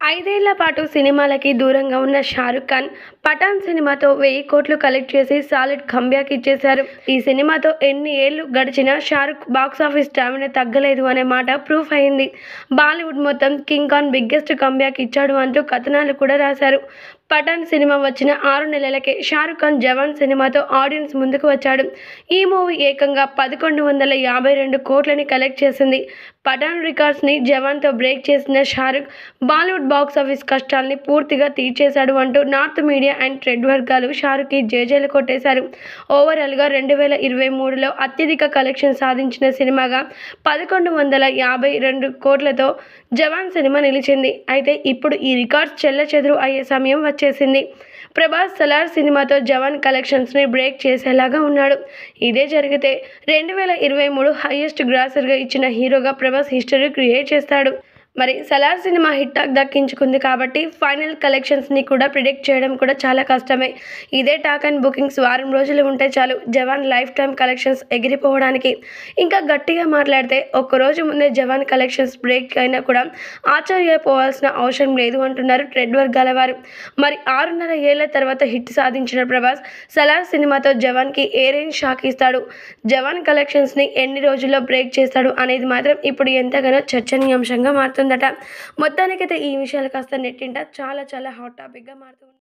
ఐదేళ్ల పాటు సినిమాలకి దూరంగా ఉన్న షారుఖ్ ఖాన్ పఠాన్ సినిమాతో వెయ్యి కోట్లు కలెక్ట్ చేసి సాలిడ్ కంబ్యాక్ ఇచ్చేశారు ఈ సినిమాతో ఎన్ని ఏళ్లు గడిచినా షారుఖ్ బాక్సాఫీస్ స్టామినా తగ్గలేదు అనే మాట ప్రూఫ్ అయింది బాలీవుడ్ మొత్తం కింగ్ ఖాన్ బిగ్గెస్ట్ కంబ్యాక్ ఇచ్చాడు అంటూ కథనాలు కూడా రాశారు పఠాన్ సినిమా వచ్చిన ఆరు నెలలకే షారుఖ్ ఖాన్ జవాన్ సినిమాతో ఆడియన్స్ ముందుకు వచ్చాడు ఈ మూవీ ఏకంగా పదకొండు వందల యాభై రెండు కోట్లని కలెక్ట్ చేసింది పఠాన్ రికార్డ్స్ని జవాన్తో బ్రేక్ చేసిన షారుఖ్ బాలీవుడ్ బాక్స్ ఆఫీస్ కష్టాల్ని పూర్తిగా తీర్చేశాడు అంటూ నార్త్ మీడియా అండ్ ట్రెడ్ వర్గాలు షారుఖ్కి జేజేలు కొట్టేశారు ఓవరాల్గా రెండు వేల ఇరవై మూడులో అత్యధిక కలెక్షన్ సాధించిన సినిమాగా పదకొండు వందల యాభై రెండు కోట్లతో జవాన్ సినిమా నిలిచింది అయితే ఇప్పుడు ఈ రికార్డ్స్ చెల్లచెదురు అయ్యే సమయం వచ్చేసింది ప్రభాస్ సలార్ సినిమాతో జవాన్ కలెక్షన్స్ని బ్రేక్ చేసేలాగా ఉన్నాడు ఇదే జరిగితే రెండు వేల ఇరవై మూడు హైయెస్ట్ గ్రాసర్గా ఇచ్చిన హీరోగా ప్రభాస్ హిస్టరీ క్రియేట్ చేస్తాడు మరి సలార్ సినిమా హిట్ టాక్ దక్కించుకుంది కాబట్టి ఫైనల్ కలెక్షన్స్ని కూడా ప్రిడిక్ట్ చేయడం కూడా చాలా కష్టమే ఇదే టాక్ అండ్ బుకింగ్స్ వారం రోజులు ఉంటే చాలు జవాన్ లైఫ్ టైం కలెక్షన్స్ ఎగిరిపోవడానికి ఇంకా గట్టిగా మాట్లాడితే ఒక్కరోజు ముందే జవాన్ కలెక్షన్స్ బ్రేక్ అయినా కూడా ఆశ్చర్యపోవాల్సిన అవసరం లేదు అంటున్నారు ట్రెడ్ వర్గాల వారు మరి ఆరున్నర ఏళ్ల తర్వాత హిట్ సాధించిన ప్రభాస్ సలార్ సినిమాతో జవాన్కి ఏ రేంజ్ షాక్ ఇస్తాడు జవాన్ కలెక్షన్స్ని ఎన్ని రోజుల్లో బ్రేక్ చేస్తాడు అనేది మాత్రం ఇప్పుడు ఎంతగానో చర్చనీయాంశంగా మారుతుందట మొత్తానికైతే ఈ విషయాలు కాస్త నెట్టింట చాలా చాలా హాట్ టాపిక్గా మారుతుంది